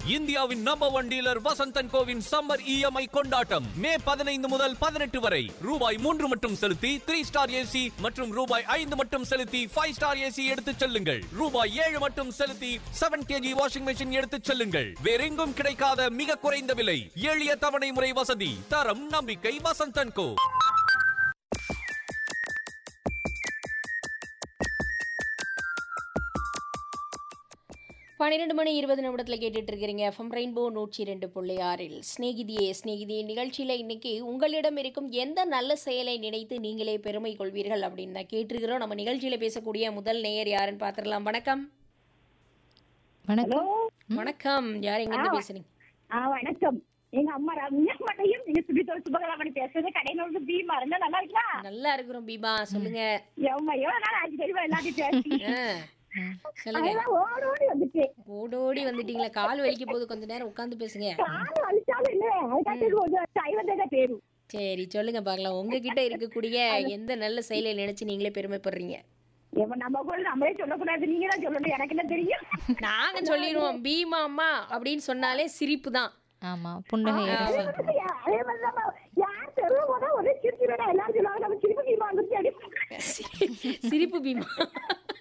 இந்தியாவின் number one dealer Vasanthan கோவின் summer EMI கொண்டாட்டம் மே பதினைந்து முதல் பதினெட்டு வரை ரூபாய் மூன்று மட்டும் செலுத்தி த்ரீ ஸ்டார் ஏசி மற்றும் ரூபாய் ஐந்து மட்டும் செலுத்தி ஃபைவ் ஸ்டார் ஏசி எடுத்துச் செல்லுங்கள் ரூபாய் ஏழு மட்டும் செலுத்தி செவன் கேஜி வாஷிங் மெஷின் எடுத்துச் செல்லுங்கள் வேறெங்கும் கிடைக்காத மிக குறைந்த விலை எளிய தவணை முறை வசதி தரம் நம்பிக்கை வசந்தன் கோ பன்னிரெண்டு மணி இருபது நிமிடத்தில் கேட்டுட்டு இருக்கிறீங்க எஃப்எம் ரெயின்போ நூற்றி ரெண்டு புள்ளி ஆறில் ஸ்நேகிதியே ஸ்நேகிதியே நிகழ்ச்சியில் இன்னைக்கு உங்களிடம் இருக்கும் எந்த நல்ல செயலை நினைத்து நீங்களே பெருமை கொள்வீர்கள் அப்படின்னு தான் கேட்டிருக்கிறோம் நம்ம நிகழ்ச்சியில் பேசக்கூடிய முதல் நேயர் யாருன்னு பார்த்துடலாம் வணக்கம் வணக்கம் வணக்கம் யார் எங்கேருந்து பேசுறீங்க ஆ வணக்கம் எங்க அம்மா ரம்யாமட்டையும் நீங்க சுபித்தோட சுபகலாமணி பேசுறது கடையில வந்து பீமா இருந்தா நல்லா இருக்கா நல்லா இருக்கிறோம் பீமா சொல்லுங்க எவ்வளவு எவ்வளவு நாள் ஆச்சு தெரியுமா எல்லாத்தையும் பேசி ஆ, சொல்லுங்க அதெல்லாம் ஓடி ஓடி வந்துட்டு ஓடோடி வந்துட்டீங்களா கால் வலிக்க போது கொஞ்ச நேரம் உட்காந்து பேசுங்க காலம் அழிச்சாலும் இல்ல அதுக்காக கொஞ்சம் சைவந்தே தேரும் சரி சொல்லுங்க பார்க்கலாம் உங்ககிட்ட இருக்கக்கூடிய எந்த நல்ல செயலை நினைச்சு நீங்களே பெருமைப்படுறீங்க எப்ப நம்ம கூட நம்மளே சொல்லக்கூடாது நீங்க தான் சொல்லணும் எனக்கு என்ன தெரியும் நாங்க சொல்லிடுவோம் பீமா அம்மா அப்படின்னு சொன்னாலே சிரிப்பு தான் ஆமா புன்னகை அரசி அதே மாதிரி நம்ம யார் தெருவு போதா ஒரே சிரிச்சு எல்லாரும் சொல்லுவாங்க நம்ம சிரிப்பு பீமா வந்துச்சு அப்படி சிரிப்பு பீமா